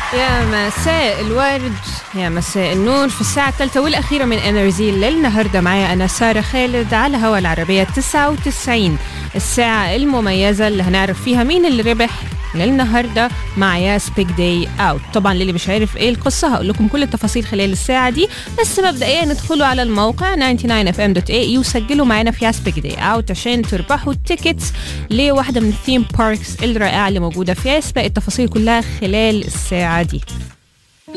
يا مساء الورد يا مساء النور في الساعة الثالثة والأخيرة من انرجي للنهاردة معايا أنا سارة خالد على هوا العربية 99 الساعة المميزة اللي هنعرف فيها مين اللي ربح للنهارده مع ياس بيج داي اوت طبعا للي مش عارف ايه القصه هقول لكم كل التفاصيل خلال الساعه دي بس مبدئيا ادخلوا على الموقع 99fm.ae وسجلوا معانا في ياس بيج داي اوت عشان تربحوا التيكتس لواحده من الثيم باركس الرائعه اللي موجوده في ياس باقي التفاصيل كلها خلال الساعه دي